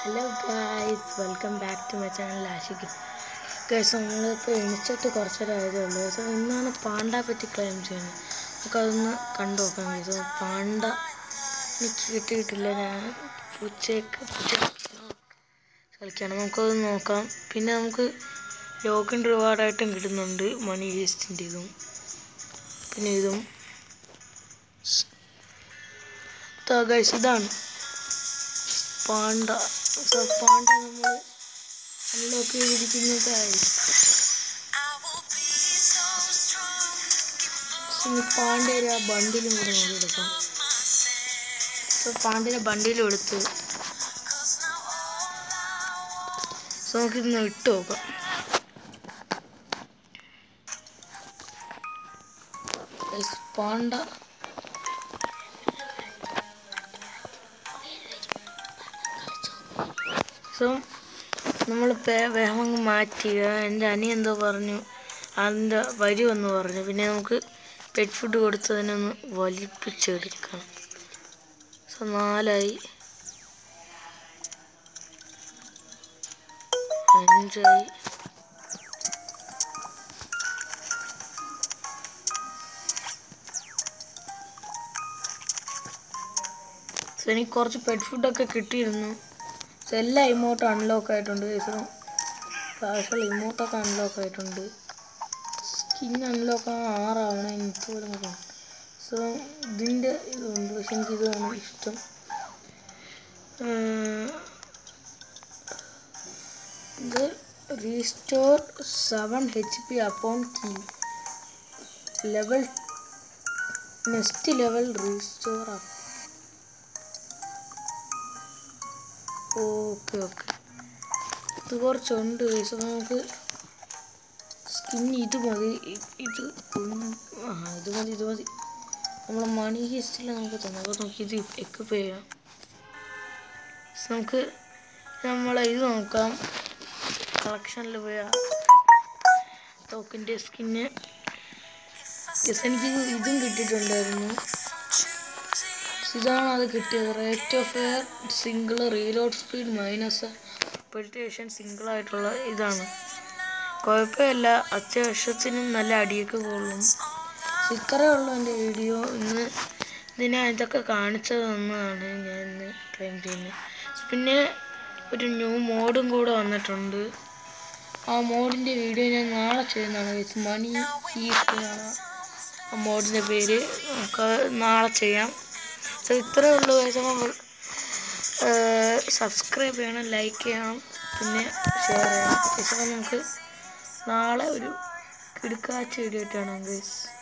Hello guys welcome back to my channel Ashik guys നമ്മളിപ്പോൾ എണിച്ചിട്ട് കുറച്ചേരമായതേ ഉള്ളൂ ഗൈസ് ഇന്നാണ് പാണ്ട പറ്റി ക്ലെയിം ചെയ്യുന്നത് നമുക്കതൊന്ന് കണ്ടു നോക്കാം ഗൈസ് പാണ്ട എനിക്ക് കിട്ടിയിട്ടില്ല ഞാൻ പൂച്ചയ്ക്ക് പൂച്ച കളിക്കണം നമുക്കത് നോക്കാം പിന്നെ നമുക്ക് ലോഗിൻ റിവാർഡായിട്ടും കിട്ടുന്നുണ്ട് മണി വേസ്റ്റിൻ്റെ ഇതും പിന്നെ ഇതും ഗൈസ് ഇതാണ് പാണ്ട സോ പാണ്ട നമ്മൾ അൺലോക്ക് ചെയ്തിരിക്കുന്നു ഗൈസ് ഇനി പാണ്ടയുടെ ആ ബണ്ടിലും കൂടെ നമുക്ക് എടുക്കാം സോ പാണ്ടിനെ ബണ്ടിലും എടുത്ത് സോ നമുക്കിന്ന് ഇട്ട് നോക്കാം Guys, പാണ്ട സോ നമ്മൾ വേഗം അങ്ങ് മാറ്റുക എൻ്റെ അനി എന്തോ പറഞ്ഞു അതിൻ്റെ വരുമെന്ന് പറഞ്ഞു പിന്നെ നമുക്ക് പെറ്റ് ഫുഡ് കൊടുത്തതിനൊന്ന് വലിപ്പിച്ചെടുക്കണം സോ നാലായി അഞ്ചായി സോ എനിക്ക് കുറച്ച് പെറ്റ് ഫുഡൊക്കെ കിട്ടിയിരുന്നു സോ എല്ലാ ഇമോട്ടും അൺലോക്ക് ആയിട്ടുണ്ട് സോ കാഷ്വൽ ഇമോട്ടൊക്കെ അൺലോക്ക് ആയിട്ടുണ്ട് സ്കിൻ അൺലോക്ക് ആ ആറാവണം എനിക്ക് പോലും അറിയാം സോ ഇതിൻ്റെ ഇതുണ്ട് പക്ഷെ എനിക്ക് ഇതാണ് ഇഷ്ടം ഏർ, ഇത് restore seven H P upon key level next level restore up okay okay ഇത് കുറച്ചുണ്ട് സോ നമുക്ക് സ്കിൻ ഇത് മതി ഇ- ഇത് ഒന്ന്- ആ ഇത് മതി ഇത് മതി നമ്മൾ മണി ഹിസ്റ്റിൽ നമുക്ക് തന്നെ അപ്പോൾ നമുക്ക് ഇത് എക്വിപ്പ് ചെയ്യാം സോ നമുക്ക് നമ്മളെ ഇത് നോക്കാം കളക്ഷനിൽ പോയ തോക്കിൻ്റെ സ്കിന്ന് യെസ് എനിക്ക് ഇതും കിട്ടിയിട്ടുണ്ടായിരുന്നു ഇതാണ് അത് കിട്ടിയത് rate of air single reload speed minus പെഡിറ്റേഷൻ സിംഗിൾ ആയിട്ടുള്ള ഇതാണ് കുഴപ്പമില്ല അത്യാവശ്യത്തിന് നല്ല അടിയൊക്കെ കൊള്ളും ഇത്രയേ ഉള്ളൂ എൻ്റെ വീഡിയോ ഇന്ന് ഇതിനെ ഇതൊക്കെ കാണിച്ചു തന്നതാണ് ഞാൻ ഇന്ന് ക്ലെയിം ചെയ്യുന്നത് പിന്നെ ഒരു ന്യൂ മോഡും കൂടെ വന്നിട്ടുണ്ട് ആ മോഡിൻ്റെ വീഡിയോ ഞാൻ നാളെ ചെയ്യുന്നതാണ് guys. മണി ഈസ്റ്റ് എന്നാണ് ആ മോഡിൻ്റെ പേര് നമുക്ക് നാളെ ചെയ്യാം സോ ഇത്രയേ ഉള്ളൂ guys. അപ്പോൾ സബ്സ്ക്രൈബ് ചെയ്യണം ലൈക്ക് ചെയ്യണം പിന്നെ ഷെയർ ചെയ്യണം guys. അപ്പോൾ നമുക്ക് നാളെ ഒരു കിടുക്കാച്ച വീഡിയോ ആയിട്ടാണ് ഗൈസ്